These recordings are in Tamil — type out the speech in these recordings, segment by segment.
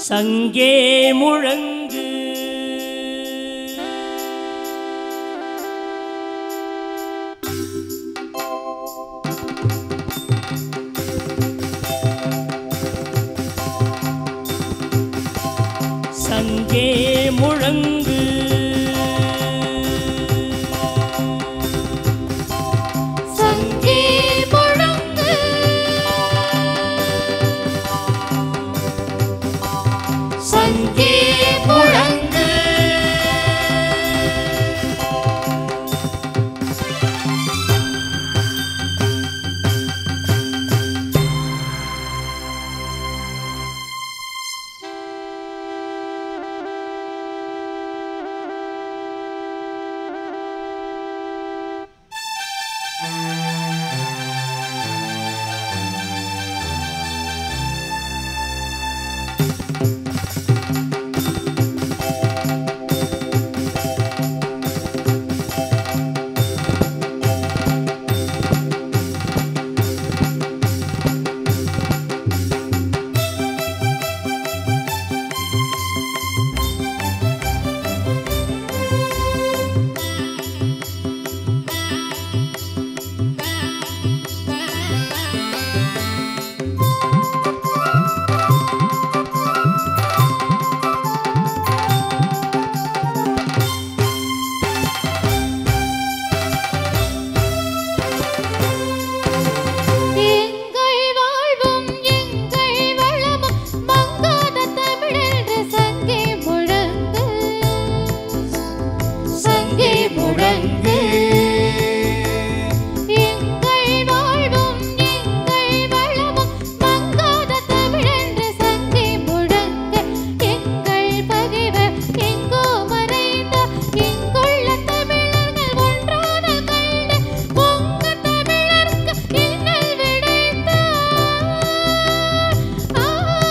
சங்கே முழங்கு சங்கே முழங்கு சங்கே முழங்கு சங்கே முழங்கு எங்கள் வாழ்வும் எங்கள் வளமும் மங்காத தமிழென்று சங்கே முழங்கு சங்கே முழங்கு எங்கள் வாழ்வும் எங்கள் வளமும் மங்காத தமிழென்று சங்கே முழங்கு எங்கள் பகைவர் எங்கோ மறைந்த எங்குள்ள தமிழர்கள் ஒன்றான கண்டு பொங்க தமிழர்க்கு இன்னல் விடைத்தார் ஆ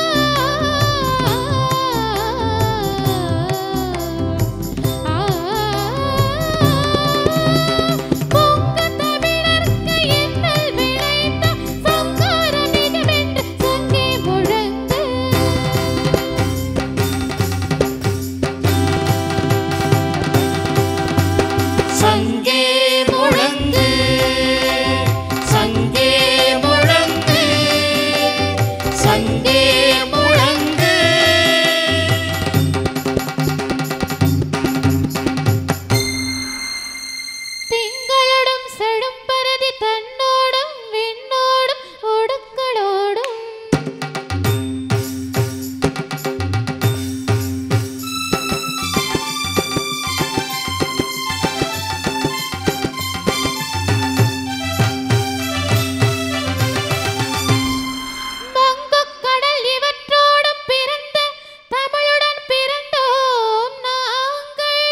பொங்க தமிழர்க்கு இன்னல் விளைந்தார் சங்காரமிகமென்று சங்கே முழங்கு சங்கே முழங்கு சங்கே முழங்கு சங்கே முழங்கு திங்களோடும் செழும்பரதி தன்னோடும் விண்ணோடும் ஒடுக்களோடும் வங்கக் கடல் இவற்றோடும் பிறந்த தமிழுடன் பிறந்தோம் நாங்கள்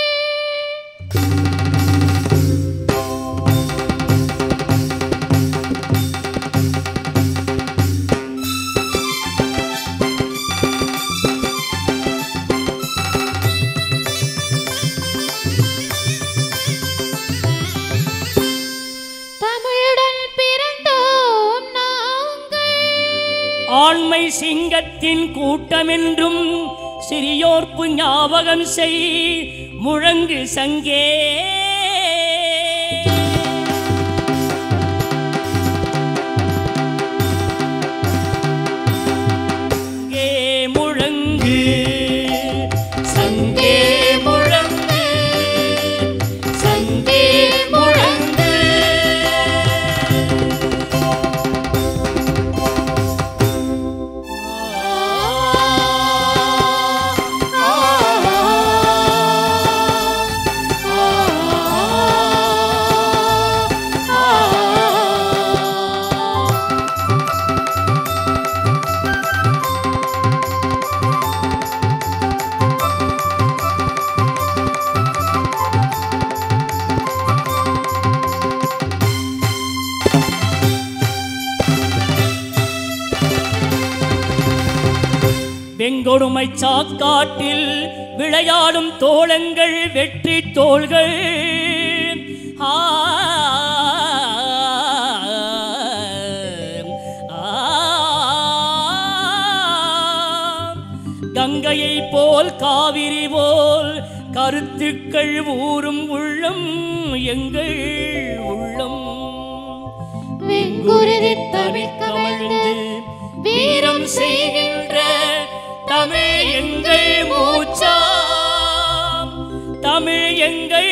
தமிழுடன் பிறந்தோம் நாங்கள் ஆண்மை சிங்கத்தின் கூட்டமென்றும் சிறியோர்ப்பு ஞாபகம் செய் முழங்கு சங்கே சங்கே முழங்கு சங்கே முழங்கு சங்கே முழங்கு வெங்கொடுமை சாக்காட்டில் விளையாடும் தோளங்கள் வெற்றி தோள்கள் ஆ ஆ கங்கையை போல் காவிரி போல் கருத்துக்கள் ஊறும் உள்ளம் எங்கள் உள்ளம் வெங்குருதி தமிழ் கமழ்ந்து வீரம் செய்கின்ற தமிழ் எங்கள் மூச்சாம் தமிழ் எங்கள்